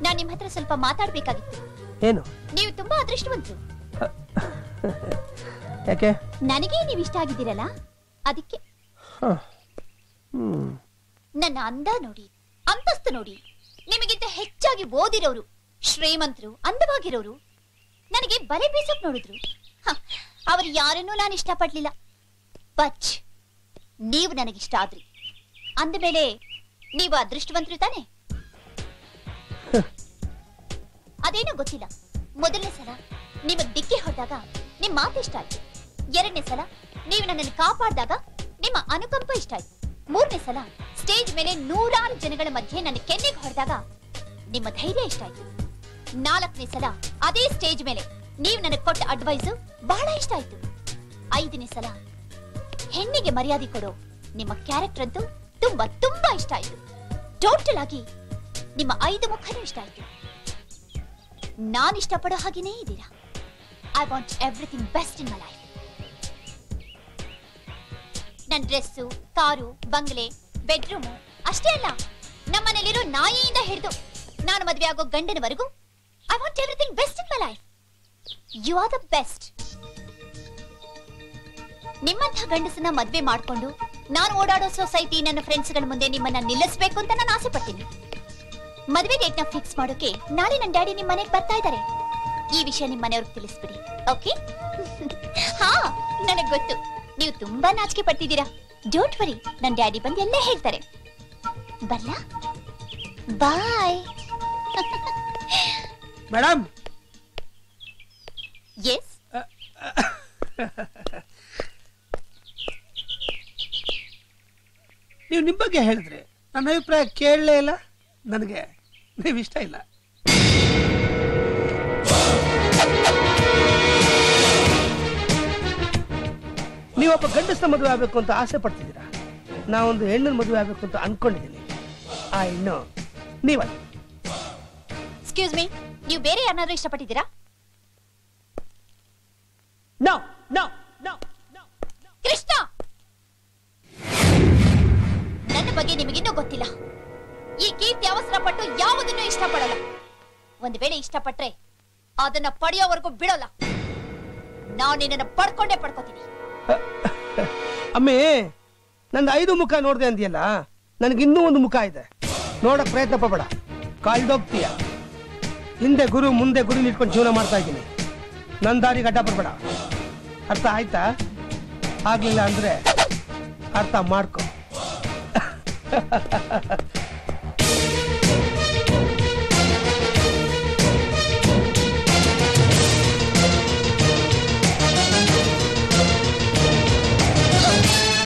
ನಾನ್ ನಿಮ್ ಹತ್ರ ಸ್ವಲ್ಪ ಮಾತಾಡ್ಬೇಕಾಗಿತ್ತು ಏನು ನೀವು ತುಂಬಾ ಅದೃಷ್ಟವಂತರು ಯಾಕೆ ನನಗೆ ನೀವ್ ಇಷ್ಟ ಆಗಿದ್ದೀರಲ್ಲ ಅದಕ್ಕೆ ಹ. ಹ್ಮ್ ನನ್ನ ಅಂದ ನೋಡಿ ಅಂತಸ್ತು ನೋಡಿ ನಿಮಗಿಂತ ಹೆಚ್ಚಾಗಿ ಓದಿರೋರು ಶ್ರೀಮಂತರು ಅಂದವಾಗಿರೋರು ನನಗೆ ಬಲೆ ಬೀಸಕ್ ನೋಡಿದ್ರು ಹ, ಅವ್ರು ಯಾರನ್ನೂ ನಾನು ಇಷ್ಟಪಡ್ಲಿಲ್ಲ ಬಚ್ ನೀವು ನನಗಿಷ್ಟ ಆದ್ರಿ ಅಂದಮೇಲೆ ನೀವು ಅದೃಷ್ಟವಂತರು ತಾನೆ ಅದೇನೋ ಗೊತ್ತಿಲ್ಲ ಮೊದಲನೇ ಸಲ ನಿಮಗ್ ಡಿಕ್ಕಿ ಹೊಡೆದಾಗ ನಿಮ್ ಮಾತು ಇಷ್ಟ ಆಯ್ತು ಎರಡನೇ ಸಲ ನೀವು ನನ್ನನ್ನು ಕಾಪಾಡಿದಾಗ ನಿಮ್ಮ ಅನುಕಂಪ ಇಷ್ಟ ಆಯ್ತು ಮೂರನೇ ಸಲ ಸ್ಟೇಜ್ ಮೇಲೆ ನೂರಾರು ಜನಗಳ ಮಧ್ಯೆ ನನ್ನ ಕೆನ್ನೆಗೆ ಹೊಡೆದಾಗ ನಿಮ್ಮ ಧೈರ್ಯ ಇಷ್ಟ ಆಯ್ತು ನಾಲ್ಕನೇ ಸಲ ಅದೇ ಸ್ಟೇಜ್ ಮೇಲೆ ನೀವು ನನಗೆ ಕೊಟ್ಟ ಅಡ್ವೈಸು ಬಹಳ ಇಷ್ಟ ಆಯ್ತು ಐದನೇ ಸಲ ಹೆಣ್ಣಿಗೆ ಮರ್ಯಾದೆ ಕೊಡೋ ನಿಮ್ಮ ಕ್ಯಾರೆಕ್ಟರ್ ಅಂತೂ ತುಂಬಾ ತುಂಬಾ ಇಷ್ಟ ಆಯ್ತು ಟೋಟಲ್ ಆಗಿ ನಿಮ್ಮ ಐದು ಮುಖನೂ ಇಷ್ಟ ಆಯ್ತು ನಾನು ಇಷ್ಟಪಡೋ ಹಾಗೇನೇ ಇದ್ದೀರಾ I want everything best in my life ನನ್ ಡ್ರೆಸ್ಸು ಕಾರು ಬಂಗ್ಲೆ ಬೆಡ್ರೂಮು ಅಷ್ಟೇ ಅಲ್ಲ ನಮ್ಮನೇಲಿರೋ ನಾಯಿಯಿಂದ ಹಿಡಿದು ನಾನು ಮದುವೆ ಆಗೋ ಗಂಡನವರೆಗೂ I want everything best in my life you are the best ನಿಮ್ಮಂಥ ಗಂಡಸನ್ನ ಮದ್ವೆ ಮಾಡ್ಕೊಂಡು ನಾನು ಓಡಾಡೋ ಸೊಸೈಟಿ ನನ್ನ ಫ್ರೆಂಡ್ಸ್ಗಳ ಮುಂದೆ ನಿಮ್ಮನ್ನ ನಿಲ್ಲಿಸ್ಬೇಕು ಅಂತ ನಾನು ಆಸೆ ಪಡ್ತೀನಿ ಮದುವೆ ಡೇಟ್ ನ ಫಿಕ್ಸ್ ಮಾಡೋಕೆ ನಾಳೆ ನನ್ನ ಡ್ಯಾಡಿ ನಿಮ್ಮ ಮನೆಗೆ ಬರ್ತಾ ಇದ್ದಾರೆ ಈ ವಿಷಯ ನಿಮ್ಮ ಮನೆಯವ್ರಿಗೆ ತಿಳಿಸ್ಬಿಡಿ ಓಕೆ ಹಾ ನನಗ್ ಗೊತ್ತು ನೀವು ತುಂಬಾ ನಾಚಿಕೆ ಪಡ್ತಿದ್ದೀರಾ ಡೋಂಟ್ ವರಿ ನನ್ನ ಡ್ಯಾಡಿ ಬಂದು ಎಲ್ಲ ಹೇಳ್ತಾರೆ ಬರ್ಲಾ ಬಾಯ್ ಮೇಡಮ್ ಎಸ್ ನೀವು ನಿಮ್ಮ ಬಗ್ಗೆ ಹೇಳಿದ್ರಿ ನನ್ನ ಅಭಿಪ್ರಾಯ ಕೇಳಲೇ ಇಲ್ಲ ನನಗೆ ನೀವು ಇಷ್ಟ ಇಲ್ಲ ನೀವೊಬ್ಬ ಗಂಡಸನ ಮದುವೆ ಆಗಬೇಕು ಅಂತ ಆಸೆ ಪಡ್ತಿದ್ದೀರಾ ನಾವೊಂದು ಹೆಣ್ಣನ ಮದುವೆ ಆಗಬೇಕು ಅಂತ ಅನ್ಕೊಂಡಿದ್ದೀನಿ ಆ ಹೆಣ್ಣು ನೀವಲ್ಲ ಎಕ್ಸ್ಕ್ಯೂಸ್ ಮೀ ನೀವು ಬೇರೆ ಯಾರನ್ನಾದ್ರೂ ಇಷ್ಟಪಟ್ಟಿದ್ದೀರಾ ನೋ ನೋ ನೋ ಕೃಷ್ಣ ನನ್ನ ಬಗ್ಗೆ ನಿಮಗಿನ್ನೂ ಗೊತ್ತಿಲ್ಲ ಈ ಕೀರ್ತಿ ಅವಸರ ಪಟ್ಟು ಯಾವುದನ್ನು ಇಷ್ಟಪಡಲ್ಲ ಒಂದು ವೇಳೆ ಇಷ್ಟಪಟ್ರೆ ಅದನ್ನ ಪಡೆಯೋವರೆಗೂ ಬಿಡೋಲ್ಲ ನಾನು ನಿನ್ನನ್ನು ಪಡ್ಕೊಂಡೇ ಪಡ್ಕೋತೀನಿ ಅಮ್ಮೇ ನಂದು ಐದು ಮುಖ ನೋಡ್ದೆ ಅಂದ್ಯಲ್ಲ ನನಗೆ ಇನ್ನೂ ಒಂದು ಮುಖ ಇದೆ ನೋಡಕ್ ಪ್ರಯತ್ನ ಪಡಬೇಡ ಕಾಲ್ದೋಗ್ತೀಯ ಹಿಂದೆ ಗುರು ಮುಂದೆ ಗುರು ನಿಟ್ಕೊಂಡು ಜೀವನ ಮಾಡ್ತಾ ಇದ್ದೀನಿ ನನ್ನ ದಾರಿಗೆ ಅಡ್ಡ ಬರಬೇಡ ಅರ್ಥ ಆಯ್ತಾ ಆಗ್ಲಿಲ್ಲ ಅಂದ್ರೆ ಅರ್ಥ ಮಾಡ್ಕೊ